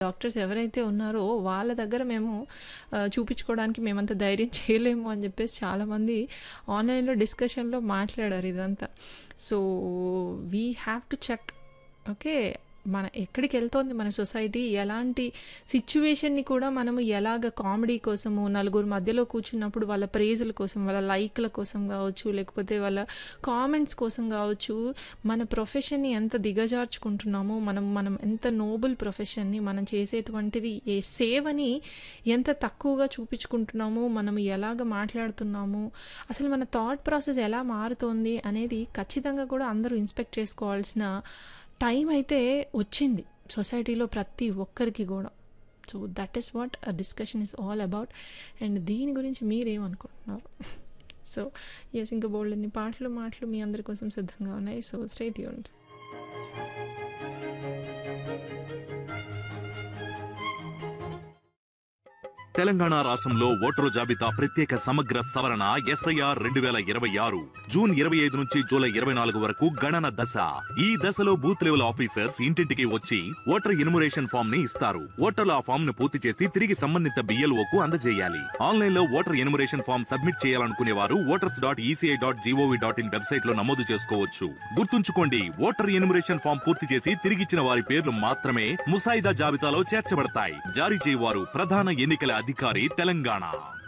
Doctors ఎవరైతే ఉన్నారో వాళ్ళ దగ్గర మేము ఆహ్, చూపించుకోవడానికి మేమంత ధైర్యం చేయలేము అని చెప్పేసి చాలామంది ఆన్‌లైన్‌లో డిస్కషన్‌లో మాట్లాడారు ఇదంతా. So, we have to check okay. మన ఎక్కడికెళ్తోంది మన సొసైటీ, ఎలాంటి సిట్యుయేషన్‌ని కూడా మనము ఎలాగ కామెడీ కోసము, నలుగురు మధ్యలో కూర్చున్నప్పుడు వాళ్ళ ప్రైజుల కోసం, వాళ్ళ లైక్‌ల కోసం గావచ్చు, లేకపోతే వాళ్ళ కామెంట్స్ కోసం గావచ్చు, మన ప్రొఫెషన్‌ని ఎంత దిగజార్చుకుంటున్నామో, మనం మనం ఎంత నోబుల్ ప్రొఫెషన్‌ని మనం చేసేటువంటిది ఏ సేవని ఎంత తక్కువగా చూపించుకుంటున్నాము, మనం ఎలాగ మాట్లాడుతున్నాము, అసలు మన థాట్ ప్రాసెస్ ఎలా మారుతోంది అనేది ఖచ్చితంగా కూడా అందరూ ఇన్స్పెక్ట్ చేసుకోవాల్సిన టైం అయితే వచ్చింది. సొసైటీలో ప్రతి ఒక్కరికి గూడా. సో, దట్ ఈస్ వాట్ ఆ discussion is all about. And దీని గురించి మీరేమనుకుంటున్నారు? సో, యెస్ ఇంకా బోలెడన్ని పాటలు, మాటలు మీ అందరి కోసం సిద్ధంగా ఉన్నాయి. So, stay tuned. తెలంగాణ రాష్ట్రంలో ఓటరు జాబితా ప్రత్యేక సమగ్ర సవరణ ఎస్ఐఆర్ రెండు వేల ఇరవై ఆరు జూన్ ఇరవై ఐదు నుంచి జూలై ఇరవై నాలుగు వరకు గణన దశ ఈ దశలో బూత్ లెవెల్ ఆఫీసర్స్ ఇంటింటికి వచ్చి ఓటర్ ఇన్మురేషన్ ఫామ్ ని ఇస్తారు ఓటర్లు ఆ ఫామ్ ను పూర్తి చేసి తిరిగి సంబంధిత బిఎల్ఓ కు అందజేయాలి ఆన్లైన్ లో ఓటర్ ఇన్మురేషన్ ఫామ్ సబ్మిట్ చేయాలనుకునే వారు voters dot ECI dot gov dot in website లో నమోదు చేసుకోవచ్చు గుర్తుంచుకోండి ఓటర్ ఇన్మురేషన్ ఫామ్ పూర్తి చేసి తిరిగిచ్చిన వారి పేర్లు మాత్రమే ముసాయిదా జాబితాలో చేర్చబడతాయి జారీ చేయవారు ప్రధాన ఎన్నికల అధికారి తెలంగాణ